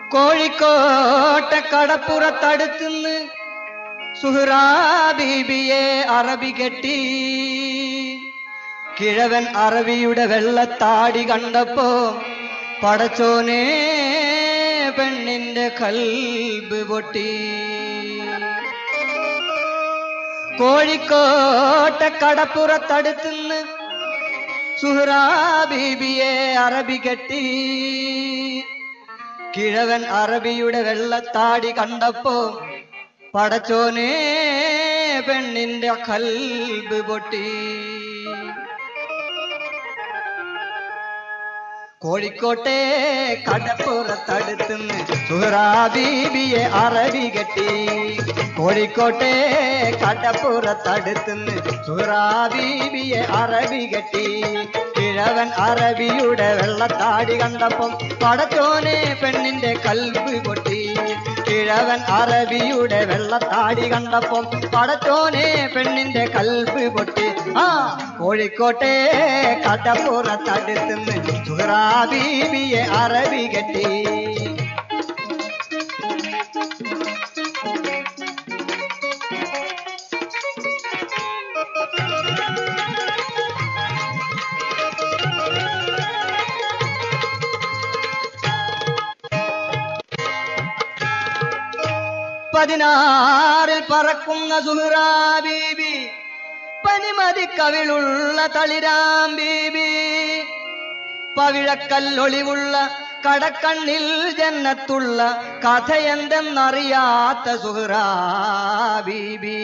കോഴിക്കോട്ടെ കടപ്പുറത്തടുത്തുനിന്ന് സുഹ്റാ ബീബിയെ അറബി കെട്ടി കിഴവൻ അറബിയുടെ വെള്ളത്താടി കണ്ടപ്പോ പടച്ചോനെ പെണ്ണിന്റെ കൽബ് പൊട്ടി കോഴിക്കോട്ടെ കടപ്പുറത്തടുത്തുനിന്ന് സുഹ്റാ ബീബിയെ അറബി കെട്ടി കിഴവൻ അറബിയുടെ വെള്ളത്താടി കണ്ടപ്പോ പടച്ചോനെ പെണ്ണിന്റെ കൽബ് പൊട്ടി കോഴിക്കോട്ടെ കടപ്പുറത്തടുത്തുനിന്ന് സുഹ്റാ ബീബിയെ അറബി കെട്ടി കോഴിക്കോട്ടെ കടപ്പുറത്തടുത്തുനിന്ന് സുഹ്റാ ബീബിയെ അറബി കെട്ടി കിഴവൻ അറബിയുടെ വെള്ളത്താടി കണ്ടപ്പം പടച്ചോനെ പെണ്ണിന്റെ കൽബ് പൊട്ടി കിഴവൻ അറബിയുടെ വെള്ളത്താടി കണ്ടപ്പം പടച്ചോനെ പെണ്ണിന്റെ കൽബ് പൊട്ടി ആ കോഴിക്കോട്ടെ കടപ്പുറത്തടുത്തുനിന്ന് സുഹ്റാ ബീബിയെ അറബി കെട്ടി പതിനാറിൽ പറക്കുന്ന സുഹ്റാ ബീബി പനിമതി കവിളുള്ള തളിരാം ബീബി പവിഴക്കല്ലൊളിവുള്ള കടക്കണ്ണിൽ ജന്നത്തുള്ള കഥയെന്തെന്നറിയാത്ത സുഹ്റാ ബീബി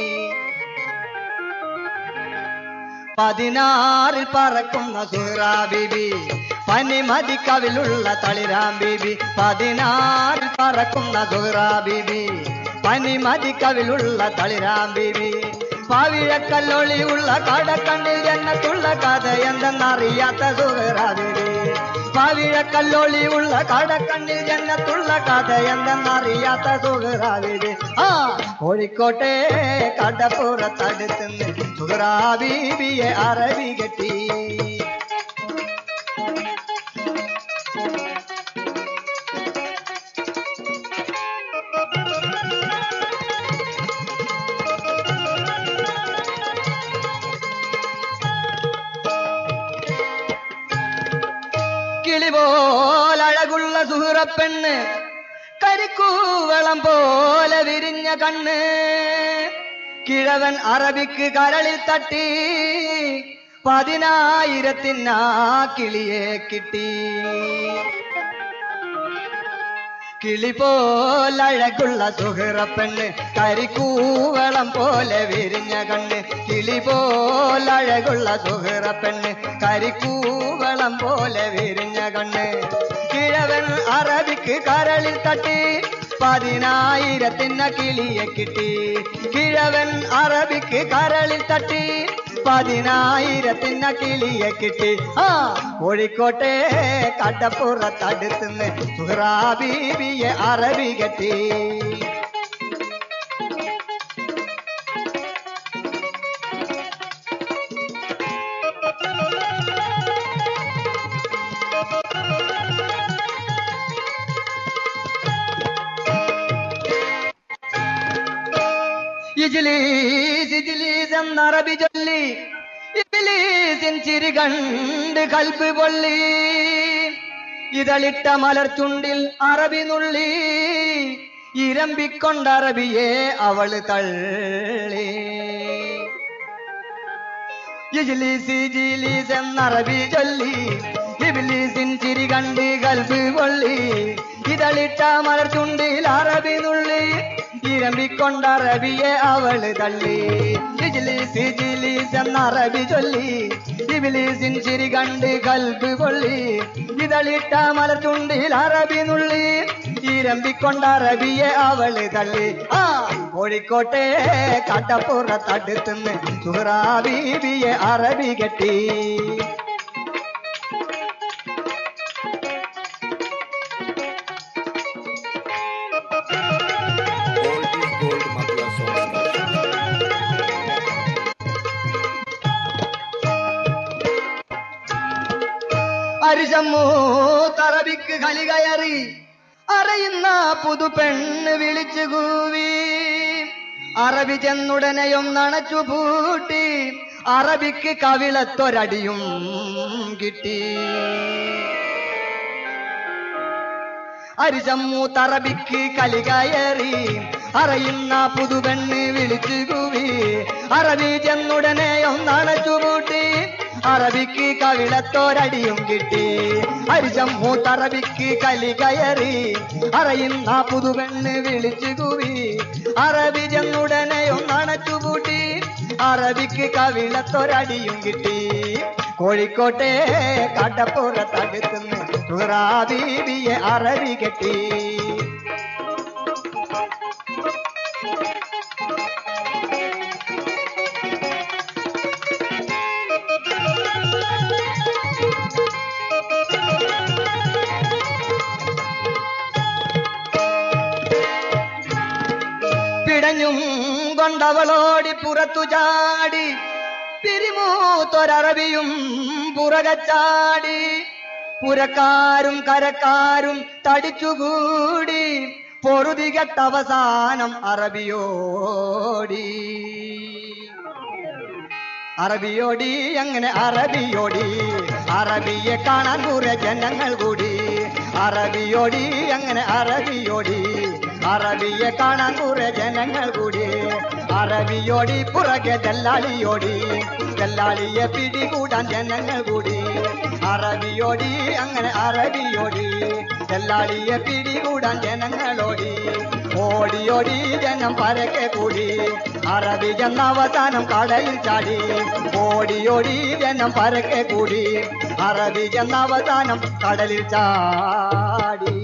പതിനാറിൽ പറക്കുന്ന സുഹ്റാ ബീബി പനിമതി കവിലുള്ള തളിരാം ബീബി പതിനാറിൽ പറക്കുന്ന സുഹ്റാ ബീബി പനിമതി കവിലുള്ള തളിരാം ബീബി പാവിഴക്കല്ലൊളിയുള്ള കടക്കണ്ണിൽ ജന്നത്തുള്ള കഥ എന്തെന്നറിയാത്ത സുഹ്റാ ബീബി പാവിഴക്കല്ലൊളിയുള്ള കടക്കണ്ണിൽ ജന്നത്തുള്ള കഥ എന്തെന്നറിയാത്ത സുഹ്റാ ബീബി ആ കോഴിക്കോട്ടെ കടപ്പുറത്തടുത്തുനിന്ന് സുഹ്റാ ബീബിയെ അറബി കെട്ടി കിളി പോലഴകുള്ള സുഹൃപ്പെണ്ണ് കരിക്കൂവളം പോലെ വിരിഞ്ഞ കണ്ണ് കിഴവൻ അറബിക്ക് കരളിൽ തട്ടി പതിനായിരത്തിനാ കിളിയെ കിട്ടി കിളി പോലഴകുള്ള സുഹൃപ്പെണ്ണ് കരിക്കൂവളം പോലെ വിരിഞ്ഞ കണ്ണ് കിളി പോലഴകുള്ള സുഹൃപ്പെണ്ണ് കരിക്കൂവളം പോലെ വിരിഞ്ഞ കണ്ണ് കിഴവൻ അറബിക്ക് കരളിൽ തട്ടി പതിനായിരത്തിന കിളിയെ കിട്ടി കിഴവൻ അറബിക്ക് കരളിൽ തട്ടി പതിനായിരത്തിന കിളിയെ കിട്ടി ആ കോഴിക്കോട്ടെ കടപ്പുറത്തടുത്തുനിന്ന് സുഹ്റാ ബീബിയെ അറബി കെട്ടി ഇജ്ലീസ് ഇജ്ലീസ് എന്നറബി ചൊല്ലി ഇബ്ലീസിൻ ചിരി കണ്ട് കൽബ് പൊള്ളി ഇതളിട്ട മലർച്ചുണ്ടിൽ അറബി നുള്ളി ഇരമ്പിക്കൊണ്ടറബിയെ അവള് തള്ളി ഇജ്ലീസ് ഇജ്ലീസ് എന്നറബി ചൊല്ലി ഇബ്ലീസിൻ ചിരി കണ്ട് കൽബ് പൊള്ളി ഇതളിട്ട മലർച്ചുണ്ടിൽ അറബി നുള്ളി ഇരമ്പിക്കൊണ്ടറബിയെ അവള് തള്ളി ഇജ്ലീസ് ഇജ്ലീസ് എന്ന അറബി ചൊല്ലി ഇബിലീസിൻ ചിരി കണ്ട് കൽബ് പൊള്ളി ഇതളിട്ട മലത്തുണ്ടിൽ അറബി നുള്ളി ഇരമ്പിക്കൊണ്ടറബിയെ അവള് തള്ളി ആ കോഴിക്കോട്ടെ കട്ടപ്പുറത്തടുത്തുനിന്ന് സുഹ്റാ ബീബിയെ അറബി കെട്ടി Gold is gold, Mafia Songs Collection. അരിശമ്മൂ തറബിക്ക് കലി കയറി അറിയുന്ന പുതു പെണ്ണ് വിളിച്ചു കൂവി അറബി ചെന്നുടനെയും നണച്ചു പൂട്ടി അറബിക്ക് കവിളത്തൊരടിയും കിട്ടി അരിചമ്മു തറബിക്ക് കലി കയറി അറിയുന്ന പുതുപെണ്ണ് വിളിച്ചു കൂവി അറബി ചെന്നുടനെ ഒന്നണച്ചു പൂട്ടി അറബിക്ക് കവിളത്തോരടിയും കിട്ടി അരിചമ്മു തറബിക്ക് കലി കയറി അറിയുന്ന പുതുപെണ്ണ് വിളിച്ചു കൂവി അറബി ചെന്നുടനെ ഒന്നണച്ചു പൂട്ടി അറബിക്ക് കവിളത്തൊരടിയും കിട്ടി കോഴിക്കോട്ടെ കടപ്പുറത്തടുത്തുനിന്ന് ബീവിയെ അറബി കെട്ടി പിടഞ്ഞും കൊണ്ടവളോടി പുറത്തു ചാടി പിരിമൂത്തൊരറബിയും പുറകച്ചാടി പുരക്കാരും കരക്കാരും തടിച്ചുകൂടി പൊറുതികെട്ടവസാനം അറബിയോടി അറബിയോടി അങ്ങനെ അറബിയോടി അറബിയെ കാണാൻ കുറെ ജനങ്ങൾ കൂടി അറബിയോടി അങ്ങനെ അറബിയോടി അറബിയെ കാണാൻ കുറെ ജനങ്ങൾ കൂടി അറബിയോടി പുറകെ ദല്ലാളിയോടി ദല്ലാളിയെ പിടികൂടാൻ ജനങ്ങൾ കൂടി അറബിയോടി അങ്ങനെ അറബിയോടി ദല്ലാളിയെ പിടികൂടാൻ ജനങ്ങളോടി ഓടിയോടി ജനം പരക്കെ കൂടി അറബി ജന്നവസാനം കടയിൽ ചാടി ഓടിയോടി ജനം പരക്കെ കൂടി അറബി ജന്നവസാനം കടലിൽ ചാടി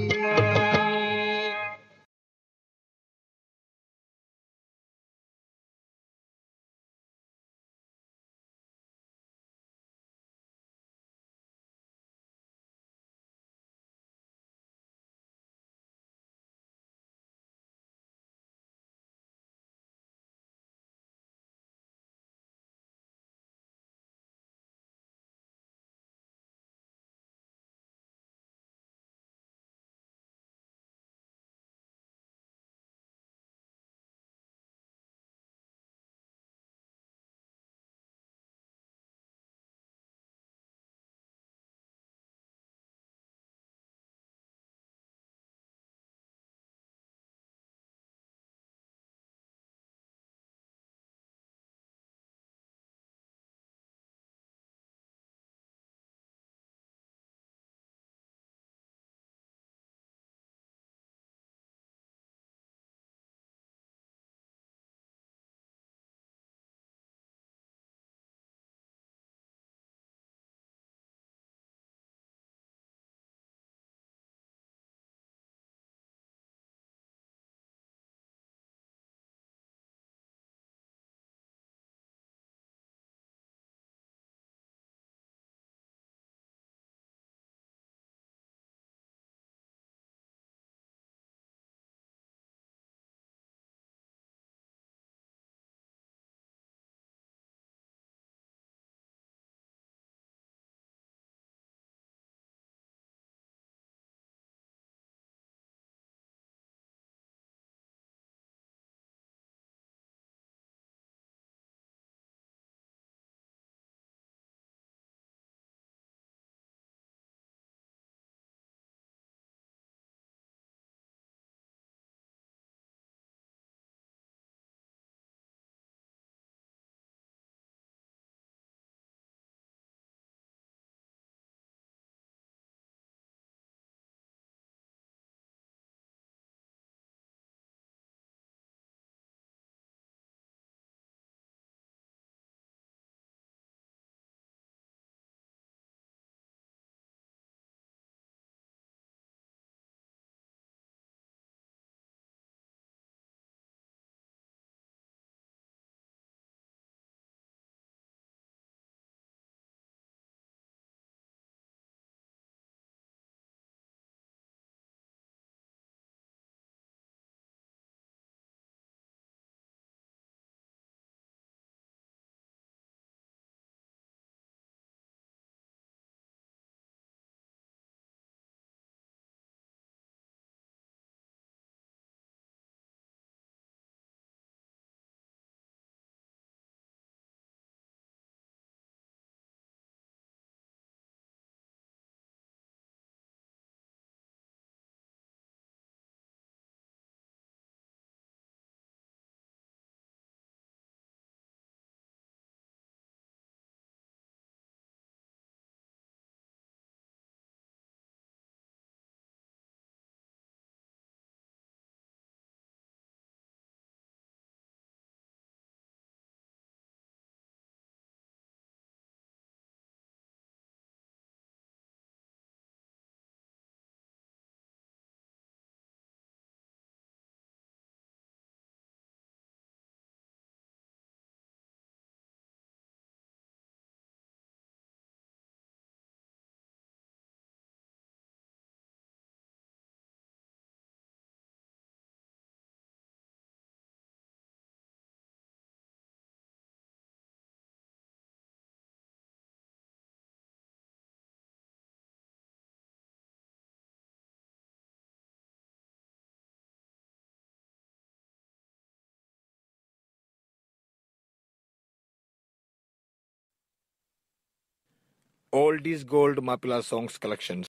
Old is Gold Mapula Songs Collections.